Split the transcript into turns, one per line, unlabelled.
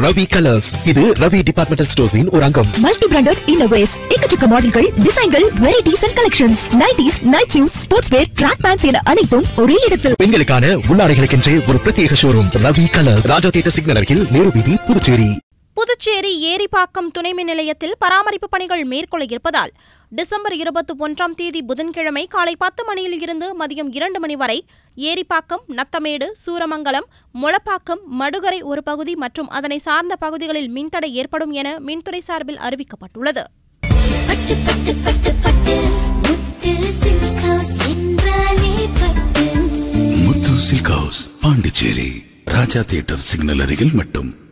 Ravi colours இது Ravi departmental ஸ்டோர்ஸின் ஒரு அங்கம்
மல்டி பிராண்டட் இன்னோவேஸ் எக்கச்சக்க மாடல்கள் டிசைன்கள் varieties and collections nighties night suit sportswear track pants என அனைத்தும் ஒரே இடத்தில்
பெண்களுக்கான உள்ளாடைகளுக்கென்றே ஒரு பிரத்யேக showroom Ravi colours Raja theatre signal அருகில் நேரு வீதி புதுச்சேரி
புதுச்சேரி ஏரிப்பாக்கம் துணை மின் நிலையத்தில் பராமரிப்பு பணிகள் மேற்கொள்ள இருப்பதால் டிசம்பர் இருபத்தி ஒன்றாம் தேதி புதன்கிழமை காலை பத்து மணியில் இருந்து மதியம் இரண்டு மணி வரை ஏரிப்பாக்கம் நத்தமேடு சூரமங்கலம் முளப்பாக்கம் மடுகரை ஒரு பகுதி மற்றும் அதனை சார்ந்த பகுதிகளில் மின்தடை ஏற்படும் என மின்துறை சார்பில் அறிவிக்கப்பட்டுள்ளது
பட்டு பட்டு பட்டு பட்டு முத்து சில்க் ஹவுஸ் என்றாலே பட்டு
Muthu silk house Pondicherry Raja theatre signal அருகில் மட்டும்